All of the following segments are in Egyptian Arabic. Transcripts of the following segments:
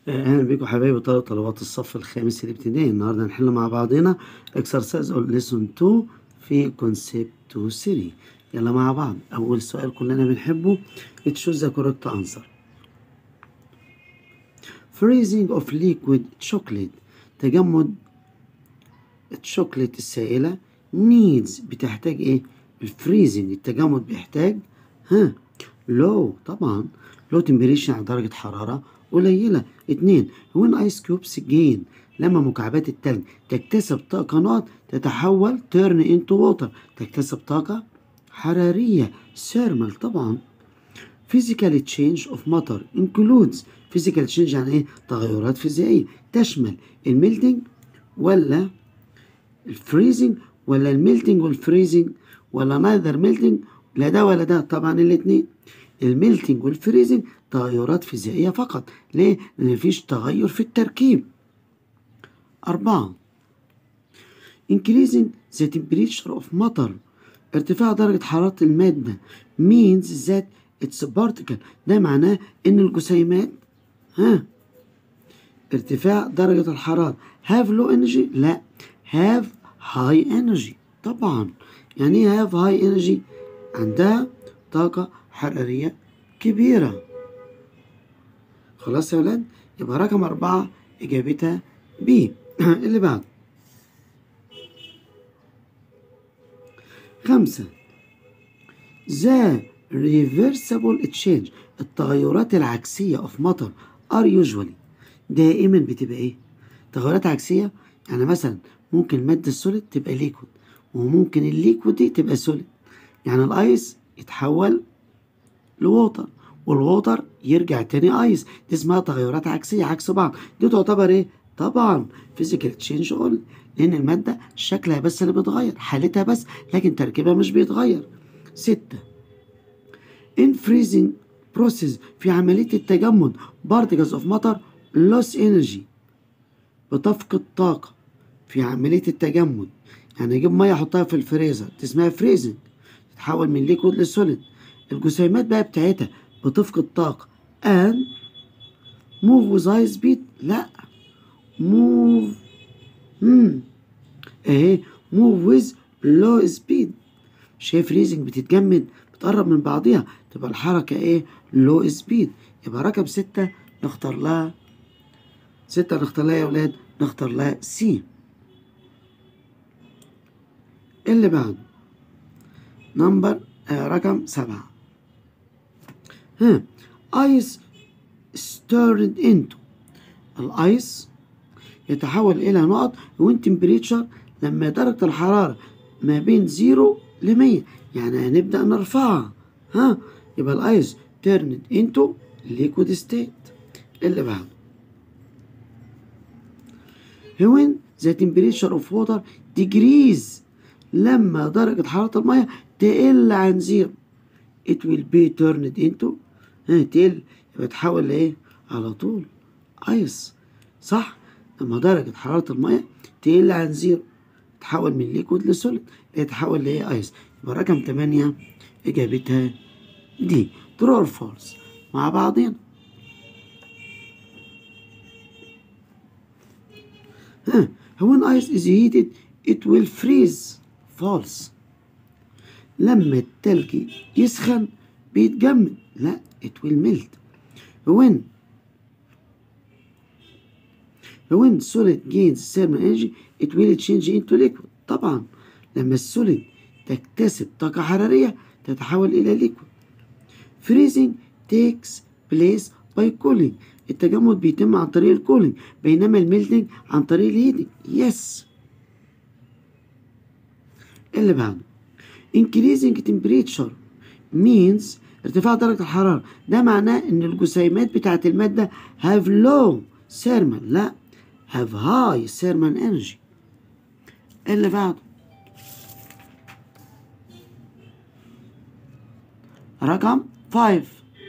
اهلا بيكم حبايبي طلبة طلبات الصف الخامس الابتدائي النهارده هنحل مع بعضنا exercise or lesson 2 في concept 2 3 يلا مع بعض اول سؤال كلنا بنحبه choose the correct answer freezing of liquid chocolate تجمد الشوكليت السائلة needs بتحتاج ايه الفريزنج التجمد بيحتاج ها low طبعا low temperature يعني درجة حرارة قليلة اتنين when ice cubes gain لما مكعبات التلج تكتسب طاقة نقط تتحول turn into water تكتسب طاقة حرارية thermal طبعا physical change of matter includes physical change يعني ايه تغيرات فيزيائية تشمل الميلتنج ولا الفريزنج ولا الميلتنج والفريزنج ولا نايذر ميلتنج لا ده ولا ده طبعا الاتنين الميلتنج والفريزنج تغيرات فيزيائية فقط ليه؟ لأن مفيش تغير في التركيب أربعة increasing the temperature of matter ارتفاع درجة حرارة المادة means that its particle ده معناه إن الجسيمات ها ارتفاع درجة الحرارة have low energy لا have high energy طبعا يعني ايه have high energy عندها طاقة حرارية كبيرة خلاص يا ولاد يبقى رقم أربعة إجابتها بي اللي بعد خمسة the reversible change التغيرات العكسية of matter are usually دائما بتبقى ايه تغيرات عكسية يعني مثلا ممكن المادة السوليد تبقى ليكويد وممكن الليكويد دي تبقى سوليد يعني الايس يتحول لووتر والووتر يرجع تاني ايس دي اسمها تغيرات عكسية عكس بعض دي تعتبر ايه طبعا فيزيكال تشينج اول لان المادة شكلها بس اللي بيتغير حالتها بس لكن تركيبها مش بيتغير ستة in freezing process في عملية التجمد particles of matter loss energy بتفقد طاقة في عملية التجمد يعني اجيب مية احطها في الفريزر دي اسمها فريزنج تتحول من ليكويد لسوليد الجسيمات بقى بتاعتها بتفقد طاقة and move with high speed لا move مم. اهي move with low speed شايف فريزنج بتتجمد بتقرب من بعضيها تبقى الحركة ايه low speed يبقى رقم ستة نختار لها ستة نختار لها يا ولاد نختار لها سي اللي بعد نمبر آه رقم سبعة ها ايس stirred into الايس يتحول الى نقط وين تمبريتشر لما درجة الحرارة ما بين زيرو لمية يعني هنبدأ نرفعها ها يبقى الايس turned into liquid state اللي بعده when the temperature of water decrease لما درجة حرارة المية تقل عن زيرو it will be turned into ها تقل يبقى تحول لإيه؟ على طول ايس صح؟ لما درجة حرارة المية تقل عن زيرو تحول من ليكويد لسوليد يتحول لإيه؟ ايس يبقى رقم تمانية إجابتها دي true or false مع بعضين ها when ice is heated it will freeze false لما التلج يسخن بيتجمد لا it will melt when when solid gains thermal energy it will change into liquid طبعا لما السوليد تكتسب طاقة حرارية تتحول إلى liquid freezing takes place by cooling التجمد بيتم عن طريق الكولينج بينما الميلتنج عن طريق الهيتنج يس اللي بعده increasing temperature means ارتفاع درجة الحرارة ده معناه ان الجسيمات بتاعة المادة have low thermal لا have high thermal energy اللي بعده رقم 5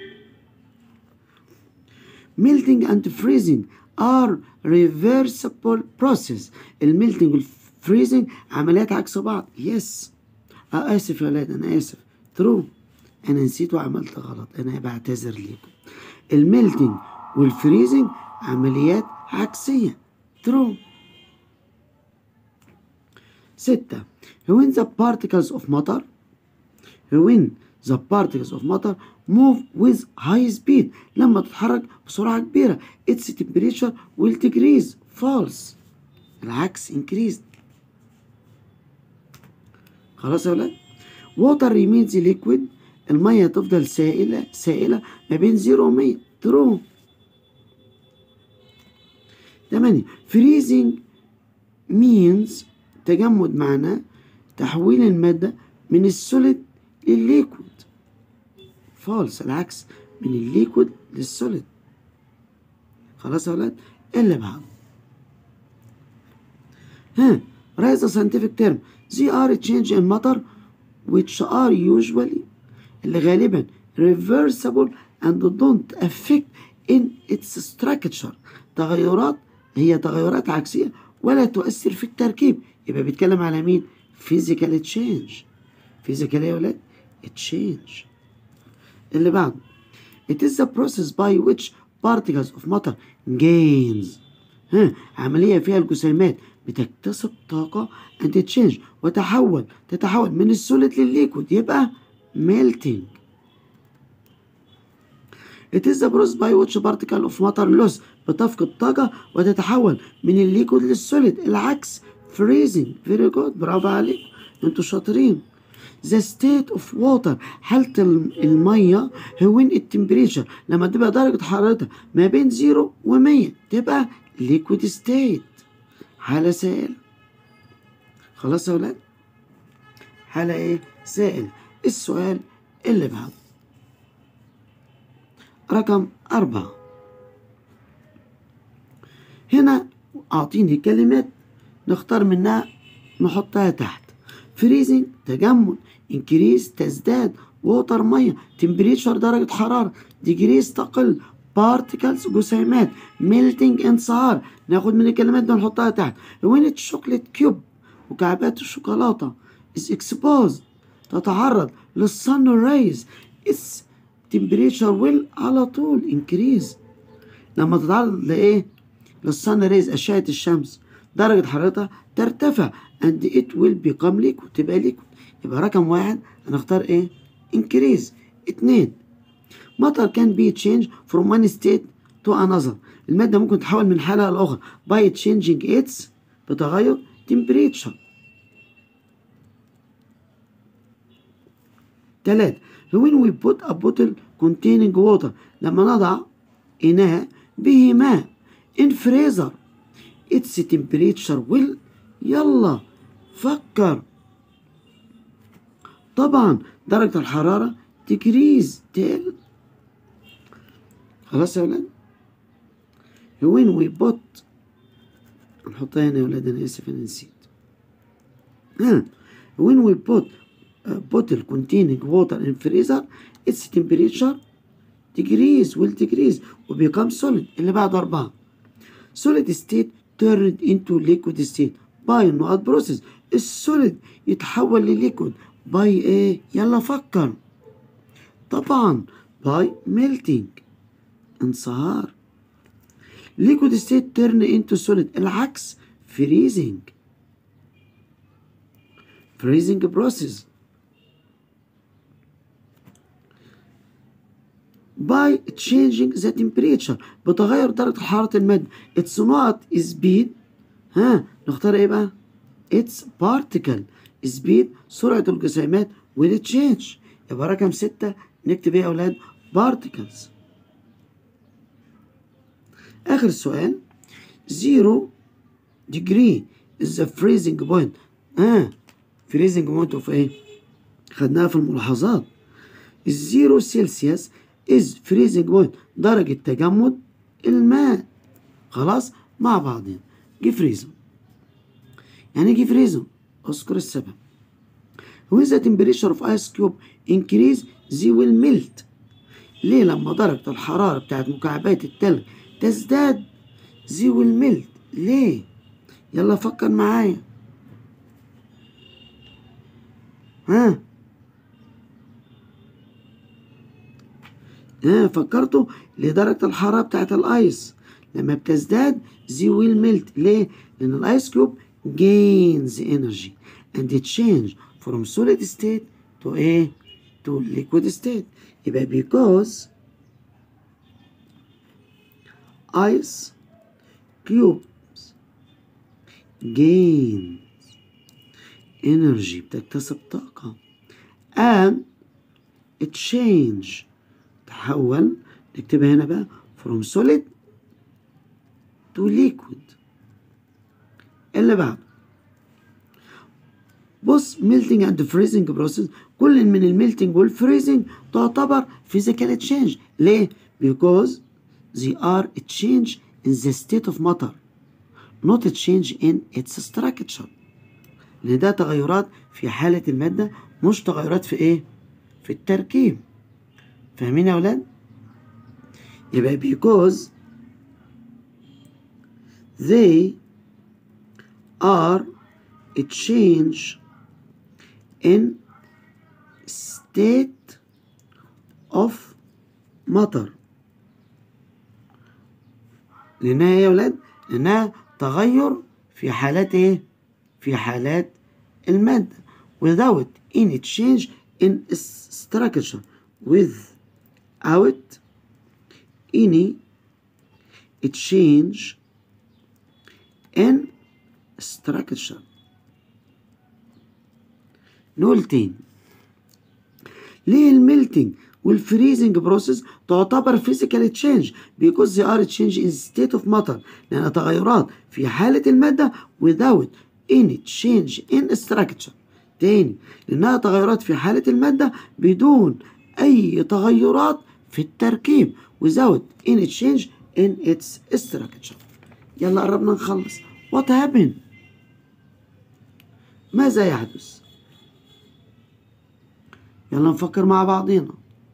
melting and freezing are reversible process الميلتنج والفريزنج عمليات عكس بعض يس آه اسف يا ولاد انا اسف ترو انا نسيت وعملت غلط انا بعتذر ليكم الميلتنج والفريزنج عمليات عكسية true ستة when the particles of matter when the particles of matter move with high speed لما تتحرك بسرعة كبيرة its temperature will decrease false العكس increased خلاص يا ولاد water remains liquid المية تفضل سائلة سائلة ما بين 0 و 100 true 8 freezing means تجمد معناه تحويل المادة من السوليد للليكويد فالس العكس من الليكويد للسوليد خلاص يا ولاد اللي بعده ها write the scientific term they are change in matter which are usually اللي غالبا reversible and don't affect in its structure تغيرات هي تغيرات عكسية ولا تؤثر في التركيب يبقى بيتكلم على مين physical change physical ايه يا ولاد change اللي بعده it is the process by which particles of matter gains ها عملية فيها الجسيمات بتكتسب طاقة and change وتحول تتحول من السوليد للليكويد يبقى melting It is the process by which particle of matter loss بتفقد طاقة وتتحول من الليكويد للسوليد العكس freezing very good برافو عليك انتوا شاطرين the state of water حالة المية when التمبريتشر لما تبقى درجة حرارتها ما بين 0 و 100 تبقى liquid state حالة سائلة خلاص يا ولاد حالة ايه سائل السؤال اللي بعده رقم أربعة هنا أعطيني كلمات نختار منها نحطها تحت فريزنج تجمد انكريز تزداد ووتر ميه تمبريتشر درجة حرارة ديجريز تقل بارتكلز جسيمات ميلتنج انصهار ناخد من الكلمات دي نحطها تحت وين الشوكليت كيوب مكعبات الشوكولاتة is exposed تتعرض للصن ريز its temperature will على طول increase لما تتعرض لإيه؟ للصن ريز أشعة الشمس درجة حرارتها ترتفع and it will become liquid تبقى liquid يبقى رقم واحد هنختار ايه increase اتنين matter can be changed from one state to another المادة ممكن تتحول من حالة لأخرى by changing its بتغير temperature تلاتة when we put a bottle containing water لما نضع إناء به ماء in freezer its temperature will يلا فكر طبعا درجة الحرارة تكريز تقل خلاص يا ولاد when we put نحطها هنا يا ولاد أنا آسف أنا نسيت ها when we put a bottle containing water in freezer its temperature decrease will decrease و become solid اللي بعد أربعة solid state turned into liquid state by not process السوليد يتحول لليكويد باي ايه يلا فكر طبعا باي melting انصهار liquid state turn into solid العكس freezing freezing process by changing the temperature بتغير درجة حرارة المادة it's not speed ها نختار ايه بقى it's particle speed سرعة الجسيمات will change يبقى رقم ستة نكتب ايه يا اولاد particles اخر سؤال zero degree is the freezing point اه freezing point of ايه خدناها في الملاحظات الزيرو سيلسيوس is freezing point درجة تجمد الماء خلاص مع بعضين جيف ريزون يعني جيف ريزون اذكر السبب when the temperature of ice cube increase they will melt ليه لما درجة الحرارة بتاعت مكعبات التلج تزداد they will melt ليه يلا فكر معايا ها ها فكرتوا لدرجة الحرارة بتاعت الايس لما بتزداد they will melt ليه؟ لأن الايس كيوب gains energy and it change from solid state to ايه؟ to liquid state يبقى because ice cubes gain energy بتكتسب طاقة and it change تحول نكتبها هنا بقى from solid to liquid اللي بعده بص melting and freezing process كل من الميلتنج والفريزنج تعتبر physical change ليه؟ because they are a change in the state of matter not a change in its structure لأن ده تغيرات في حالة المادة مش تغيرات في إيه؟ في التركيب فاهمين يا أولاد؟ يبقى because they are a change in state of matter لأنها إيه يا ولاد؟ لأنها تغير في حالات إيه؟ في حالات المادة without any change in structure without any change in structure نقول تاني ليه الميلتنج والفريزنج بروسيس تعتبر physical change because they are change in state of matter لأنها تغيرات في حالة المادة without any change in structure تاني لأنها تغيرات في حالة المادة بدون أي تغيرات في التركيب without any change in its structure يلا قربنا نخلص what happened ماذا يحدث يلا نفكر مع بعضينا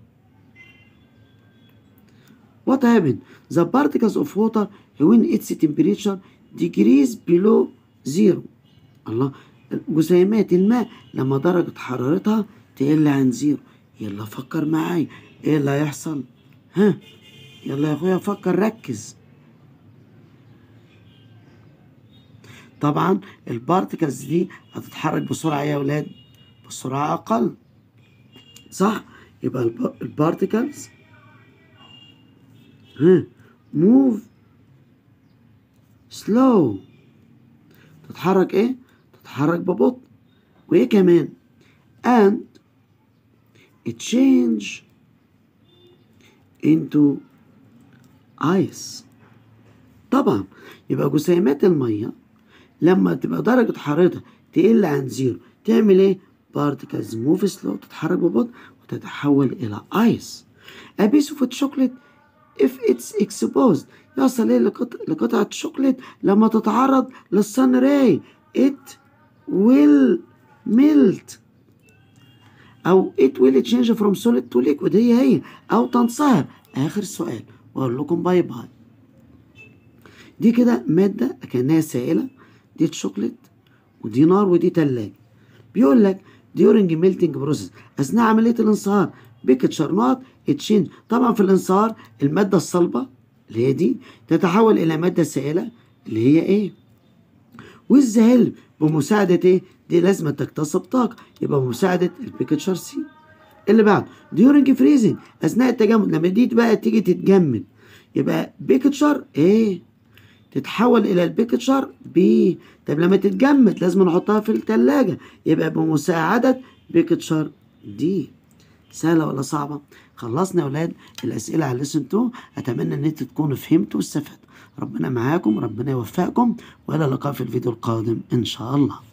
what happened the particles of water when its temperature decrease below zero الله جسيمات الماء لما درجة حرارتها تقل عن زيرو يلا فكر معايا ايه اللي هيحصل ها يلا يا اخويا فكر ركز طبعا البارتكلز دي هتتحرك بسرعة يا ولاد بسرعة أقل صح يبقى البارتكلز ها موف سلو تتحرك ايه تتحرك ببطء وايه كمان and it change into ice طبعا يبقى جسيمات الميه لما تبقى درجة حرارتها تقل عن زيرو تعمل ايه؟ بارتكلز موف سلو تتحرك ببطء وتتحول إلى ايس A piece of chocolate if it's exposed يصل ايه لقطع لقطعة شوكليت لما تتعرض للصن راي it will melt أو it will change from solid to liquid هي هي أو تنصهر آخر سؤال وأقول لكم باي باي دي كده مادة كأنها سائلة دي شوكليت ودي نار ودي تلاجة بيقول لك during melting process أثناء عملية الانصهار بيكتشر نوت اتشينج طبعا في الانصهار المادة الصلبة اللي هي دي تتحول إلى مادة سائلة اللي هي إيه؟ والذهل بمساعدة إيه؟ دي لازم تكتسب طاقة يبقى بمساعدة البيكتشر سي اللي بعد during freezing أثناء التجمد لما دي بقى تيجي تتجمد يبقى بيكتشر إيه؟ تتحول الى البيكتشر بي طب لما تتجمد لازم نحطها في التلاجة يبقى بمساعدة بيكتشر دي سهلة ولا صعبة؟ خلصنا يا ولاد الأسئلة على لسن 2 أتمنى إن أنتوا تكونوا فهمتوا واستفدتوا ربنا معاكم ربنا يوفقكم وإلى اللقاء في الفيديو القادم إن شاء الله